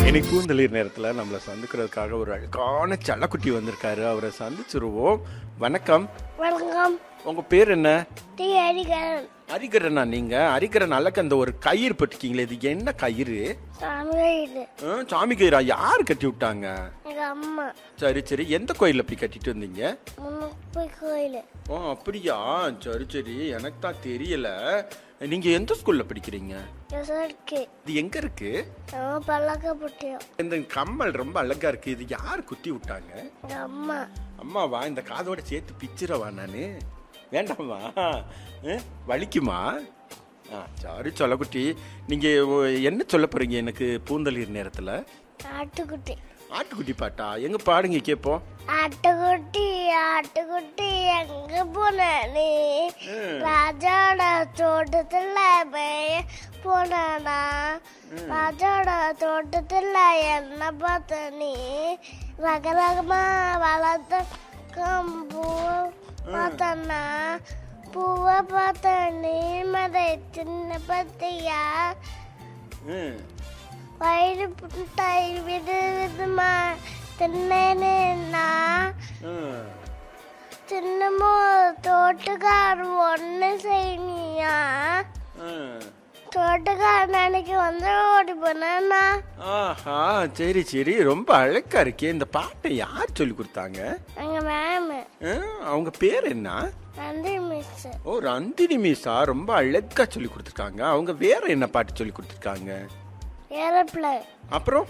இன்னைக்கு பூந்தளிர் நேரத்தில் நம்மளை சந்திக்கிறதுக்காக ஒரு அழகான செல்லக்குட்டி வந்திருக்காரு அவரை சந்திச்சிருவோம் வணக்கம் வணக்கம் உங்க பேர் என்ன டி ஹரிகரன் அரிகரனா நீங்க அரிகரன் அழகு அந்த ஒரு கயிறு பட்டிருக்கீங்களே இது என்ன கயிறு தமிழ் ஆ, சாமி கயிறா யார் கட்டி விட்டாங்க எங்க அம்மா சரி சரி எந்த கோயில்ல போய் கட்டிட்டு வந்தீங்க முன்னூறு கோயில் ஓ அப்படியா சரி சரி எனக்கு தான் தெரியல நீங்க எந்த ஸ்கூல்ல படிக்கிறீங்க இருக்கு இது எங்க இருக்கு நம்ம பழக்கப்பட்டியோம் இந்த கம்மல் ரொம்ப அழகா இருக்கு இது யார் குத்தி விட்டாங்க எங்க அம்மா அம்மாவா இந்த காதோட சேர்த்து பிச்சிரவா நானு வேண்டாமா அஹ், வலிக்குமா ஆ சாரி சொல்லக்குட்டி நீங்க ஒ- என்ன சொல்ல போறீங்க எனக்கு பூந்தளிர் நேரத்துல ஆட்டுக்குட்டி ஆட்டுக்குட்டி பாட்டா எங்க பாடுங்க கேப்போம் ஆட்டுக்குட்டி ஆட்டுக்குட்டி எங்க போன நீ ராஜாட தோட்டத்துல மேய போனானா ராஜாட தோட்டத்துல என்ன பார்த்த நீ ரக ரகமா வளர்த்த கம்பூ பார்த்தனா பூவை பார்த்த நீ மதை சின்ன பத்தியா ம், வயிறு புட்டாய் விடு விதுமா தின்னேனா ம். தின்னமோ தோட்டுக்கார் ஒன்று செய்யணியா ம். தோட்டுக்கார் நினைக்க வந்து ஓடி போனா ஆஹா சரி சரி ரொம்ப அழகா இருக்கே இந்த பாட்டை யார் சொல்லி கொடுத்தாங்க எங்க மேம் அஹ், அவங்க பேர் என்ன நன்றி மிஸ் ஓ ரந்தினி மீசா ரொம்ப அழகா சொல்லி கொடுத்துருக்காங்க அவங்க வேற என்ன பாட்டு சொல்லி கொடுத்துருக்காங்க ஏரோப்ளேன் அப்புறம்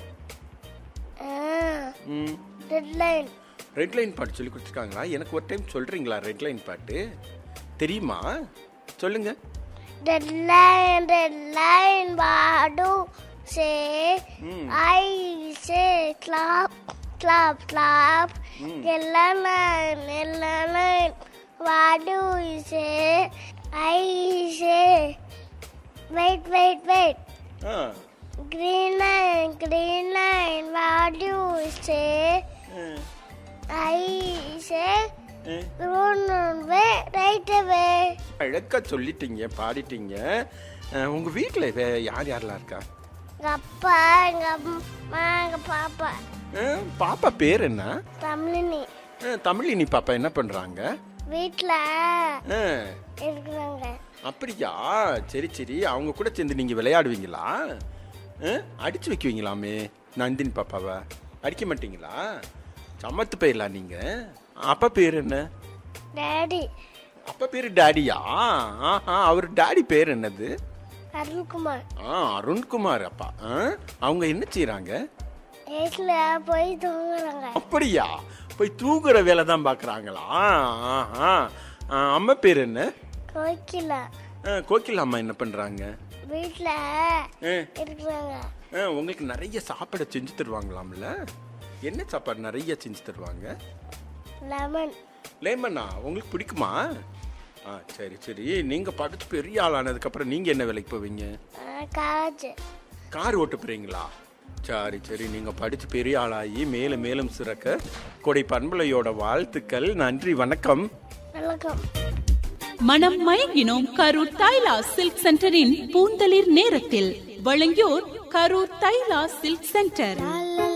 ம் டெட்லைன் ரெட் லைன் பாட்டு சொல்லி கொடுத்துருக்காங்களா எனக்கு ஒரு டைம் சொல்றீங்களா ரெட் லைன் பாட்டு தெரியுமா சொல்லுங்க டெட்லைன் டெட்லைன் வாடு சே ம். I say clap clap clap எல்லாம் எல்லாம் வாடு சே I say wait wait wait ah Green line, green line, what do you say? ம், I say, ம். run away, right away. அழகா சொல்லிட்டீங்க பாடிட்டீங்க அஹ், உங்க வீட்டில் யார் யாரெல்லாம் இருக்கா எங்க அப்பா எங்க அம்மா எங்க பாப்பா அஹ், பாப்பா பேர் என்ன தமிழினி அஹ், தமிழினி பாப்பா என்ன பண்றாங்க வீட்டில் அஹ், இருக்கிறாங்க அப்படியா சரி சரி அவங்க கூட சேர்ந்து நீங்க விளையாடுவீங்களா அஹ், அடிச்சு வைக்குவீங்களாமே நந்தினி பாப்பாவை அடிக்க மாட்டீங்களா சமத்து போயிடலாம் நீங்க அப்பா பேர் என்ன டேடி அப்பா பேர் டாடியா ஆஹா அவர் டாடி பேர் என்னது அருள்குமார் ஆ அருண்குமார் அப்பா ஆ, அவங்க என்ன செய்றாங்க வீட்டில் போய் தூங்குறாங்க அப்படியா போய் தூங்குற வேலை தான் பார்க்குறாங்களா ஆஹா ஆ, அம்மா பேர் என்ன கோக்கிலா ஆ, கோகிலா அம்மா என்ன பண்ணுறாங்க வீட்டில் ஆ, இருக்கிறாங்க ஆ, உங்களுக்கு நிறைய சாப்பாடு செஞ்சு தருவாங்களாம்ல என்ன சாப்பாடு நிறைய செஞ்சு தருவாங்க லெமன் லேமண்ணா உங்களுக்கு பிடிக்குமா ஆ சரி சரி நீங்கள் படிச்சு பெரிய ஆளானதுக்கப்புறம் நீங்கள் என்ன வேலைக்கு போவீங்க காலேஜ் கார் ஓட்ட போறீங்களா சரி சரி நீங்க படிச்சு பெரிய ஆளாகி மேலும் மேலும் சிறக்க கொடை பண்பலையோட வாழ்த்துக்கள் நன்றி வணக்கம் வணக்கம் மனம் மயங்கினோம் கரூர் தைலா சில்க் சென்டரின் பூந்தளிர் நேரத்தில் வழங்கியோர் கரூர் தைலா சில்க் சென்டர்